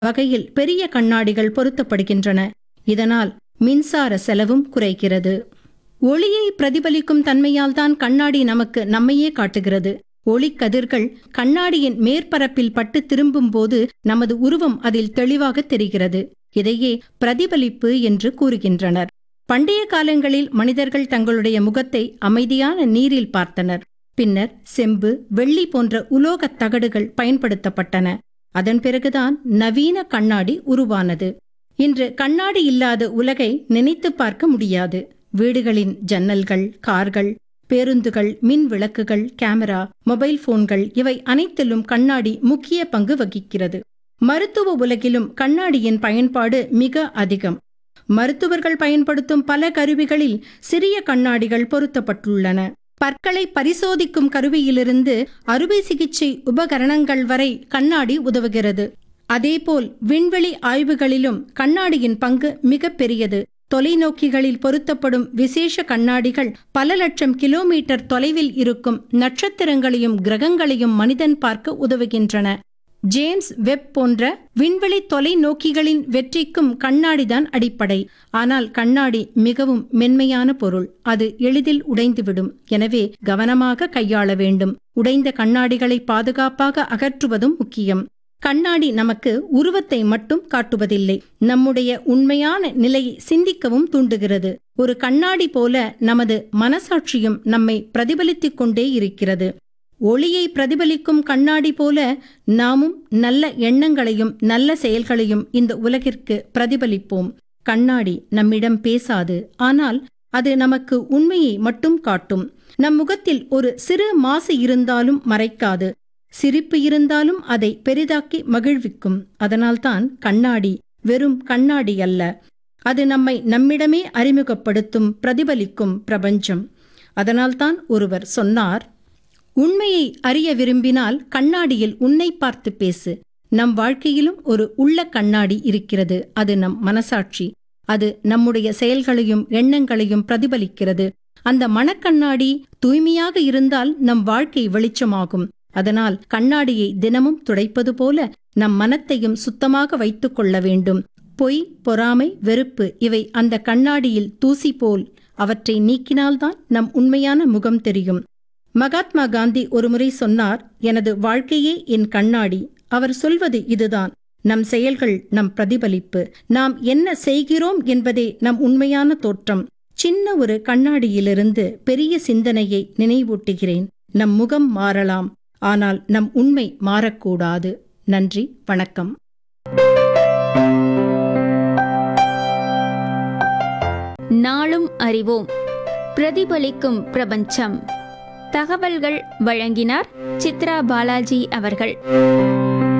வகையில் பெரிய கண்ணாடிகள் பொருத்தப்படுகின்றன இதனால் மின்சார செலவும் குறைகிறது ஒளியை பிரதிபலிக்கும் தன்மையால் தான் கண்ணாடி நமக்கு நம்மையே காட்டுகிறது ஒளிக்கதிர்கள் கண்ணாடியின் மேற்பரப்பில் பட்டு திரும்பும் போது நமது உருவம் அதில் தெளிவாக தெரிகிறது இதையே பிரதிபலிப்பு என்று கூறுகின்றனர் பண்டைய காலங்களில் மனிதர்கள் தங்களுடைய முகத்தை அமைதியான நீரில் பார்த்தனர் பின்னர் செம்பு வெள்ளி போன்ற உலோகத் தகடுகள் பயன்படுத்தப்பட்டன அதன் பிறகுதான் நவீன கண்ணாடி உருவானது இன்று கண்ணாடி இல்லாத உலகை நினைத்து பார்க்க முடியாது வீடுகளின் ஜன்னல்கள் கார்கள் பேருந்துகள் மின் விளக்குகள் கேமரா மொபைல் போன்கள் இவை அனைத்திலும் கண்ணாடி முக்கிய பங்கு வகிக்கிறது மருத்துவ உலகிலும் கண்ணாடியின் பயன்பாடு மிக அதிகம் மருத்துவர்கள் பயன்படுத்தும் பல கருவிகளில் சிறிய கண்ணாடிகள் பொருத்தப்பட்டுள்ளன பற்களை பரிசோதிக்கும் கருவியிலிருந்து அறுவை சிகிச்சை உபகரணங்கள் வரை கண்ணாடி உதவுகிறது அதேபோல் விண்வெளி ஆய்வுகளிலும் கண்ணாடியின் பங்கு மிக பெரியது தொலைநோக்கிகளில் பொருத்தப்படும் விசேஷ கண்ணாடிகள் பல லட்சம் கிலோமீட்டர் தொலைவில் இருக்கும் நட்சத்திரங்களையும் கிரகங்களையும் மனிதன் பார்க்க உதவுகின்றன ஜேம்ஸ் வெப் போன்ற விண்வெளி தொலைநோக்கிகளின் வெற்றிக்கும் கண்ணாடிதான் அடிப்படை ஆனால் கண்ணாடி மிகவும் மென்மையான பொருள் அது எளிதில் உடைந்துவிடும் எனவே கவனமாக கையாள வேண்டும் உடைந்த கண்ணாடிகளை பாதுகாப்பாக அகற்றுவதும் முக்கியம் கண்ணாடி நமக்கு உருவத்தை மட்டும் காட்டுவதில்லை நம்முடைய உண்மையான நிலையை சிந்திக்கவும் தூண்டுகிறது ஒரு கண்ணாடி போல நமது மனசாட்சியும் நம்மை பிரதிபலித்துக் கொண்டே இருக்கிறது ஒளியை பிரதிபலிக்கும் கண்ணாடி போல நாமும் நல்ல எண்ணங்களையும் நல்ல செயல்களையும் இந்த உலகிற்கு பிரதிபலிப்போம் கண்ணாடி நம்மிடம் பேசாது ஆனால் அது நமக்கு உண்மையை மட்டும் காட்டும் நம் முகத்தில் ஒரு சிறு மாசு இருந்தாலும் மறைக்காது சிரிப்பு இருந்தாலும் அதை பெரிதாக்கி மகிழ்விக்கும் அதனால்தான் கண்ணாடி வெறும் கண்ணாடி அல்ல அது நம்மை நம்மிடமே அறிமுகப்படுத்தும் பிரதிபலிக்கும் பிரபஞ்சம் அதனால்தான் ஒருவர் சொன்னார் உண்மையை அறிய விரும்பினால் கண்ணாடியில் உன்னை பார்த்து பேசு நம் வாழ்க்கையிலும் ஒரு உள்ள கண்ணாடி இருக்கிறது அது நம் மனசாட்சி அது நம்முடைய செயல்களையும் எண்ணங்களையும் பிரதிபலிக்கிறது அந்த மனக்கண்ணாடி தூய்மையாக இருந்தால் நம் வாழ்க்கை வெளிச்சமாகும் அதனால் கண்ணாடியை தினமும் துடைப்பது போல நம் மனத்தையும் சுத்தமாக வைத்துக் கொள்ள வேண்டும் பொய் பொறாமை வெறுப்பு இவை அந்த கண்ணாடியில் தூசி போல் அவற்றை நீக்கினால்தான் நம் உண்மையான முகம் தெரியும் மகாத்மா காந்தி ஒருமுறை சொன்னார் எனது வாழ்க்கையே என் கண்ணாடி அவர் சொல்வது இதுதான் நம் செயல்கள் நம் பிரதிபலிப்பு நாம் என்ன செய்கிறோம் என்பதே நம் உண்மையான தோற்றம் சின்ன ஒரு கண்ணாடியிலிருந்து பெரிய சிந்தனையை நினைவூட்டுகிறேன் நம் முகம் மாறலாம் ஆனால் நம் உண்மை மாறக்கூடாது நன்றி வணக்கம் நாளும் அறிவோம் பிரதிபலிக்கும் பிரபஞ்சம் தகவல்கள் வழங்கினார் சித்ரா பாலாஜி அவர்கள்